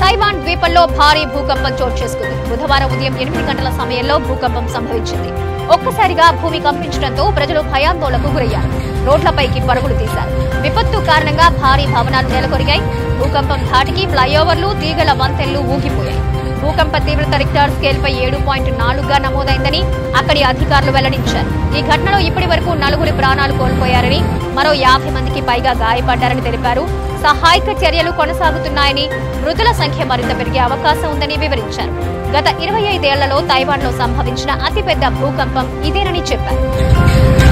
Taiwan ద్వీపంలో భారీ భూకంపం చోటు చేసుకుంది బుధవారం ఉదయం ఎనిమిది గంటల సమయంలో భూకంపం సంభవించింది ఒక్కసారిగా భూమి కంపించడంతో ప్రజలు భయాందోళనకు గురయ్యారు రోడ్లపైకి పరుగులు తీశారు విపత్తు కారణంగా భారీ భవనాలు నెలకొరిగాయి భూకంపం ధాటికి ఫ్లైఓవర్లు తీగల వంతెనలు ఊగిపోయాయి భూకంప తీవ్రత రిక్టార్ స్కేల్ పై ఏడు పాయింట్ నాలుగుగా నమోదైందని అక్కడి అధికారులు వెల్లడించారు ఈ ఘటనలో ఇప్పటి వరకు నలుగురి ప్రాణాలు కోల్పోయారని మరో యాభై మందికి పైగా గాయపడ్డారని తెలిపారు సహాయక చర్యలు కొనసాగుతున్నాయని మృతుల సంఖ్య మరింత పెరిగే అవకాశం ఉందని వివరించారు గత ఇరవై ఐదేళ్లలో తైవాన్లో సంభవించిన అతిపెద్ద భూకంపం ఇదేనని చెప్పారు